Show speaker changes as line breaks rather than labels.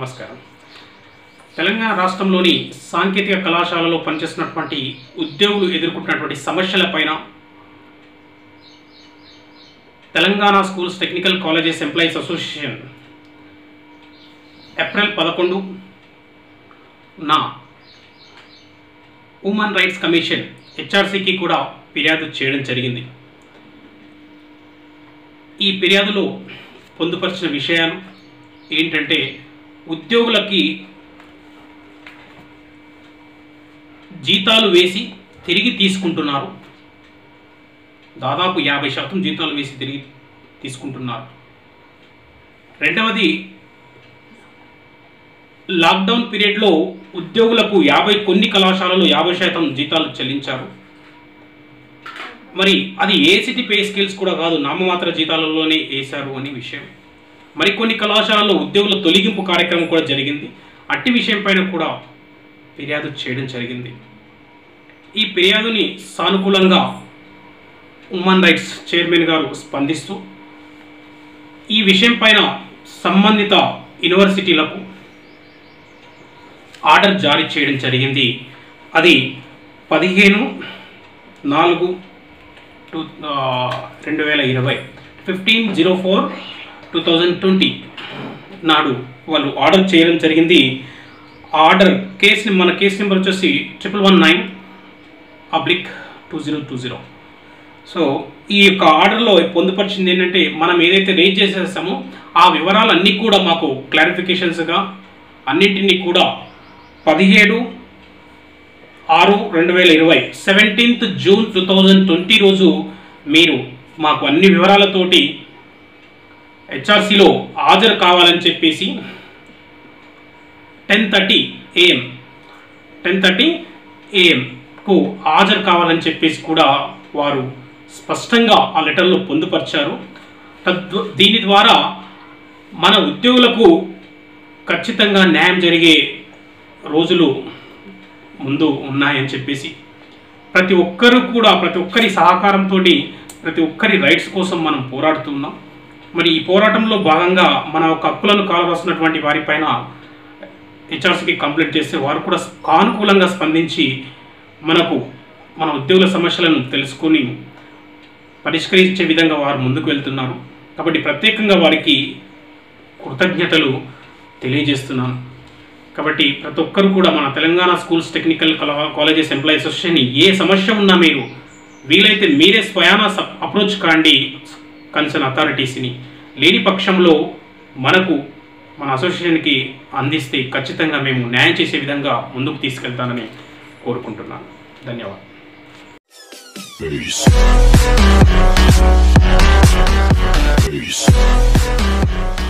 నమస్కారం తెలంగాణ రాష్ట్రంలోని సాంకేతిక కళాశాలలో పనిచేస్తున్నటువంటి ఉద్యోగులు ఎదుర్కొంటున్నటువంటి సమస్యలపైన Telangana schools technical colleges employees association April పదకొండు నా హ్యూమన్ రైట్స్ కమిషన్ హెచ్ఆర్సీకి కూడా ఫిర్యాదు చేయడం జరిగింది ఈ ఫిర్యాదులో పొందుపరిచిన విషయాలు ఏంటంటే ఉద్యోగులకి జీతాలు వేసి తిరిగి తీసుకుంటున్నారు దాదాపు యాభై శాతం జీతాలు వేసి తిరిగి తీసుకుంటున్నారు రెండవది లాక్డౌన్ పీరియడ్లో ఉద్యోగులకు యాభై కొన్ని కళాశాలలు యాభై శాతం జీతాలు చెల్లించారు మరి అది ఏసిటీ పే స్కిల్స్ కూడా కాదు నామమాత్ర జీతాలలోనే వేశారు అనే విషయం మరికొన్ని కళాశాలల్లో ఉద్యోగుల తొలగింపు కార్యక్రమం కూడా జరిగింది అట్టి విషయం పైన కూడా ఫిర్యాదు చేయడం జరిగింది ఈ ఫిర్యాదుని సానుకూలంగా ఉమన్ రైట్స్ చైర్మన్ గారు స్పందిస్తూ ఈ విషయం పైన సంబంధిత యూనివర్సిటీలకు ఆర్డర్ జారీ చేయడం జరిగింది అది పదిహేను నాలుగు టూ రెండు వేల ఇరవై fifteen zero four two thousand twenty నాడు వాళ్ళు ఆర్డర్ చేయడం జరిగింది ఆ ఆర్డర్ కేసు మన కేసు నెంబర్ వచ్చేసి triple one nine oblique two zero two zero so ఈ యొక్క ఆర్డర్లో పొందుపరిచింది ఏంటంటే మనం ఏదైతే రేజ్ చేసేసామో ఆ వివరాలన్నీ కూడా మాకు క్లారిఫికేషన్స్గా అన్నింటినీ కూడా పదిహేడు ఆరు రెండు వేల ఇరవై seventeenth June two thousand twenty రోజు మీరు మాకు అన్ని వివరాలతోటి హెచ్ఆర్సీలో హాజరు కావాలని చెప్పేసి ten thirty AM ten thirty ఏఎంకు హాజరు కావాలని చెప్పేసి కూడా వారు స్పష్టంగా ఆ లెటర్లో పొందుపరిచారు తద్వ దీని ద్వారా మన ఉద్యోగులకు ఖచ్చితంగా న్యాయం జరిగే రోజులు ముందు ఉన్నాయని చెప్పేసి ప్రతి ఒక్కరు కూడా ప్రతి ఒక్కరి సహకారంతో ప్రతి ఒక్కరి రైట్స్ కోసం మనం పోరాడుతున్నాం మరి ఈ పోరాటంలో భాగంగా మన యొక్క హక్కులను కాలరాస్తున్నటువంటి వారిపైన హెచ్ఆర్సీకి కంప్లైంట్ చేస్తే వారు కూడా సానుకూలంగా స్పందించి మనకు మన ఉద్యోగుల సమస్యలను తెలుసుకొని పరిష్కరించే విధంగా వారు ముందుకు వెళ్తున్నారు కాబట్టి ప్రత్యేకంగా వారికి కృతజ్ఞతలు తెలియజేస్తున్నాను కాబట్టి ప్రతి ఒక్కరు కూడా మన తెలంగాణ స్కూల్స్ టెక్నికల్ కలా- కాలేజెస్ ఎంప్లాయీ అసోసియేషన్ ఏ సమస్య ఉన్నా మీరు వీలైతే మీరే స్వయాన స- అప్రోచ్ కాండి కన్సర్న్ అథారిటీస్ని లేని పక్షంలో మనకు మన అసోసియేషన్కి అందిస్తే ఖచ్చితంగా మేము న్యాయం చేసే విధంగా ముందుకు తీసుకెళ్తానని కోరుకుంటున్నాను ధన్యవాదాలు
Peace. Peace.